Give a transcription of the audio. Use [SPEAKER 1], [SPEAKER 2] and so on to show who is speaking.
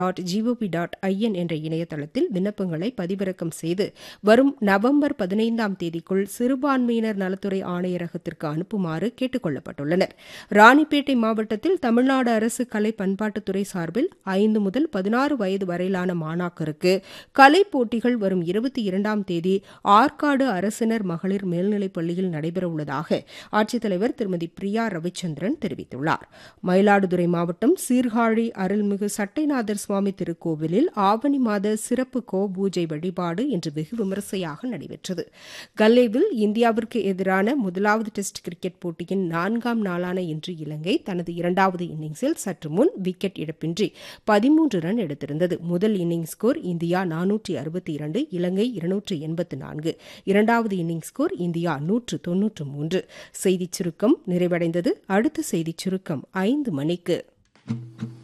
[SPEAKER 1] dot ஜிஓபி dot IN என்ற இணையதளத்தில் விண்ணப்பங்களை பதிவிறக்கம் செய்து வரும் நவம்பர் பதினைந்தாம் தேதிக்குள் சிறுபான்மையினர் நலத்துறை ஆணையரகத்திற்கு அனுப்புமாறு கேட்டுக் கொள்ளப்பட்டுள்ளனர் ராணிப்பேட்டை மாவட்டத்தில் தமிழ்நாடு அரசு கலை பண்பாட்டுத்துறை சார்பில் ஐந்து முதல் பதினாறு வயது வரையிலான மாணாக்கருக்கு கலை போட்டிகள் வரும் இருபத்தி இரண்டாம் தேதி ஆற்காடு அரசினர் மகளிர் மேல்நிலைப் பள்ளியில் நடைபெறவுள்ளதாக ஆட்சித்தலைவர் திருமதி பிரியா ரவிச்சந்திரன் தெரிவித்துள்ளார் மயிலாடுதுறை மாவட்டம் சீர்காழி அருள்மிகு சட்டைநாதர் சுவாமி திருக்கோவிலில் ஆவணி மாத சிறப்பு கோ பூஜை வழிபாடு இன்று வெகு விமரிசையாக நடைபெற்றது கல்லேவில் இந்தியாவிற்கு எதிரான முதலாவது டெஸ்ட் கிரிக்கெட் போட்டியின் நான்காம் நாளான இன்று இலங்கை தனது இரண்டாவது இன்னிங்ஸில் சற்று முன் விக்கெட் இழப்பின்றி பதிமூன்று ரன் எடுத்திருந்தது முதல் இன்னிங்ஸ் ஸ்கோர் இந்தியா நானூற்றி அறுபத்தி இரண்டு இலங்கை இருநூற்று எண்பத்து நான்கு இரண்டாவது இன்னிங்ஸ் ஸ்கோர் இந்தியா நூற்று தொன்னூற்று மூன்று செய்திச் சுருக்கம் நிறைவடைந்தது அடுத்த செய்திச் சுருக்கம் ஐந்து மணிக்கு